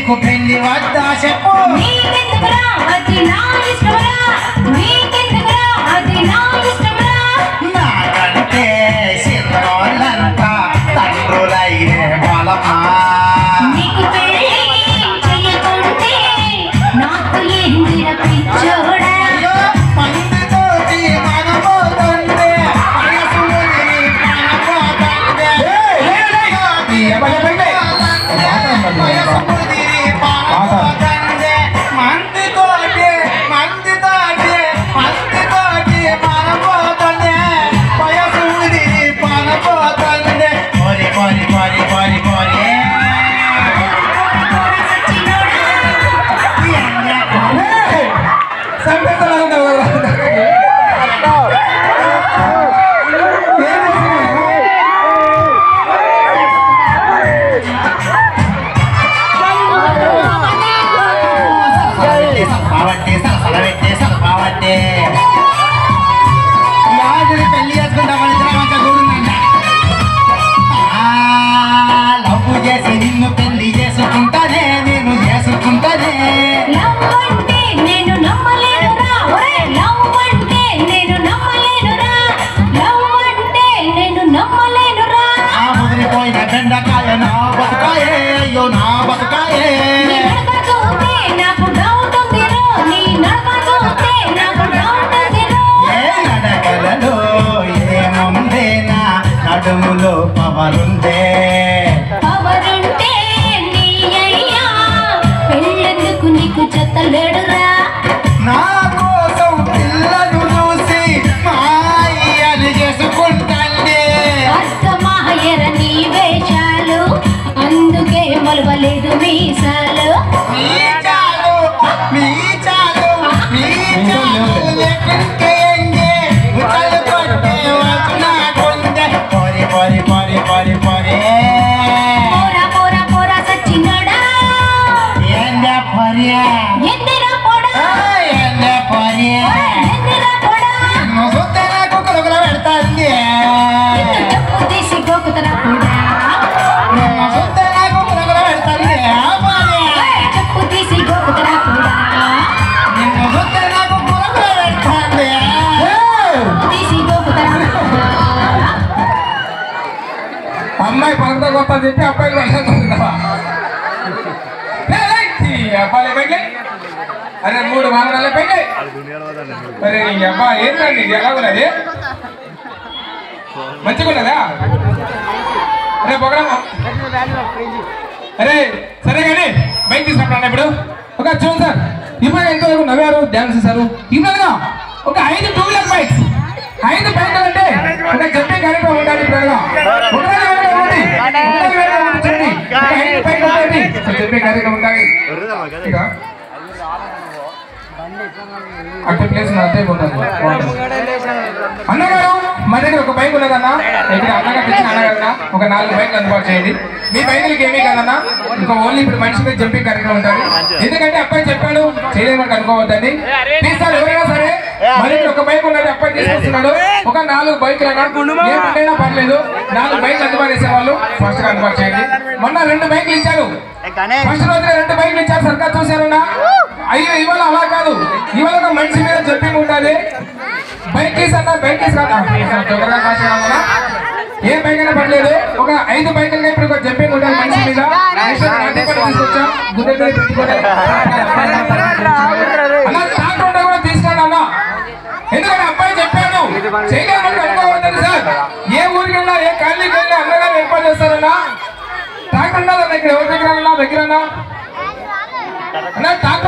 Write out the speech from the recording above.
నీకు పెళ్లి వద్దా చెప్పు నీకెందుకురా అది నా ఇష్టమరా నీకెందుకురా అది నా ఇష్టమరా నాకంటే చిన్నోళ్ళంతా తండ్రులయ్యే బలమా నీకు పెళ్లి చెయ్యకుంటే నాకు ఏందిరా పిచ్చోడా అయ్యో, పండుతోటి మనమోతుండే, వయసులోని మనమోతుండే. వయసులోని మనమోతుండే. మందుతోటి, మందుతోటి, మందుతోటి మనమోతుండే. వయసులోని మనమోతుండే. పోరి, పోరి, పోరి, పోరి, పోరి. సలసలబెట్టి, సలపావట్టి, సలసలబెట్టి, సలపావట్టి. యాదిని పెళ్లి చేసుకుంటామని తినమంట కూడుందంట. ఆ, లవ్వు చేసి నిన్ను పెళ్లి చేసుకుంటానే నేను చేసుకుంటానే లవ్ అంటే నేను నమ్మలేనురా ఒరే లవ్ అంటే నేను నమ్మలేనురా లవ్ అంటే నేను నమ్మలేనురా ఆ ముదిరిపోయిన బెండకాయ నా బతుకాయే అయ్యో నా బతుకాయే నీ నడక చూస్తే నాకు డౌట్ ఉందిరో నీ నడక చూస్తే నాకు డౌట్ ఉందిరో ఏ నడకలలో ఏముందే నా నడుములో పవరుందే పవరుంటే నీ అయ్యా పెళ్ళెందుకు నీకు చెత్తలేడురా నా కోసం పిల్లను చూసి మా అయ్యని చేసుకుంటాండే అర్థమాయర నీ వేషాలు అందుకే మొలవలేదు మీసాలు మీ చాలు మీ చాలు మీ చాలు లేకుంటే ఎంగే ఉచ్చలు కొట్టే వచ్చిన కొందే పోరి పోరి పోరి పోరి పోరి పోరా పోరా పోరా సచ్చినోడా ఏందే పోరి ఎందిరా పోడా ఏందే పోరి ఎందిరా పోడా నువ్వు చూస్తే నాకు కులుకులు పెడతాంది నిన్ను చెప్పు తీసి గోకుతరా పోడా నువ్వు చూస్తే నాకు కులుకులు పెడతాంది ఆ పోరి చెప్పు తీసి గోకుతరా పోడా నిన్ను చూస్తే నాకు కులుకులు పెడతాంది తీసి గోకుతరా పోడా అమ్మాయి పలకతో గొప్ప చెప్పి అబ్బాయికి వెళ్ళాలి అబ్బాయి పైకి అరే మూడు వాహనాలే పైకి అరే నీ అబ్బా ఏంటండి ఇది ఎలా ఉన్నది మంచిగా ఉన్నదా అరే పొగడమ్మా అరే సరే కానీ బైక్ తీసుకుంటాను ఇప్పుడు ఒక చూడండి సార్ ఇప్పుడు ఎంతవరకు నవ్వారు డ్యాన్స్ చేశారు ఇప్పుడుగా ఒక ఐదు టూ వీలర్ బైక్స్ ఐదు బైకులు అంటే ఒక చెప్పే కార్యక్రమం ఉండాలి ఇప్పుడుగా ఉండాలి ఉండాలి, ఉండాలి. ఉండాలి, ఉండాలి, ఉండాలి, చూడండి. ఒక ఐదు బైకులు ఉండాలి. ఒక చెప్పే కార్యక్రమం ఉండాలి ఇక అక్కడ ప్లేస్ నా అత్తయ్య పోతాను అన్నగారు మా దగ్గర ఒక బైక్ ఉన్నదన్నా ఇక్కడ అన్నగారు తెచ్చిన అన్నగారన్నా ఒక నాలుగు బైక్లు అందుబాటు చేయండి మీ బైకులకి ఏమీ కాదన్నా ఇంకా ఓన్లీ ఇప్పుడు మనిషి మీద జంపింగ్ కార్యక్రమం ఉంటుంది ఎందుకంటే అబ్బాయి చెప్పాడు చేయలేమని అనుకోవద్దండి తీస్తారు ఎవరైనా సరే మరి ఇక్కడ ఒక బైక్ ఉన్నది అబ్బాయి తీసుకొస్తున్నాడు ఒక నాలుగు బైకులు అన్నా ఏ పంటైనా పర్లేదు నాలుగు బైక్లు అందుబాటు చేసేవాళ్ళు ఫస్ట్ గా అందుబాటు చేయండి మొన్న రెండు బైక్లు ఇచ్చారు ఫస్ట్ రోజు రెండు బైక్లు ఇచ్చారు సర్కార్ చూశారన్నా అయ్యో ఇవాళ అలా కాదు ఇవాళ ఒక మనిషి మీద జంపింగ్ ఉంటుంది బైక్ కేసు అన్న బైక్ కేసు కాదా తొందరగా కాశీ రావాలా ఏ బైక్ అయినా పర్లేదు ఒక ఐదు బైకులు ఇప్పుడు ఒక జంపింగ్ ఉంటుంది మనిషి మీద నెక్స్ట్ నాటి కూడా తీసుకొచ్చాం గుడ్డ మీద పెట్టుకొని అలా తాకుండా కూడా తీసుకోండి అన్న ఎందుకంటే అబ్బాయి చెప్పాను చేయలేమని అనుకోవద్దండి సార్ ఏ ఊరికైనా ఏ కాలనీకి వెళ్ళి అన్నగారు ఏర్పాటు చేస్తారన్నా ట్రాక్టర్ ఉన్నదన్న ఇక్కడ ఎవరి దగ్గర అన్నా దగ్గర అన్నా అన్నా ట్రాక్టర్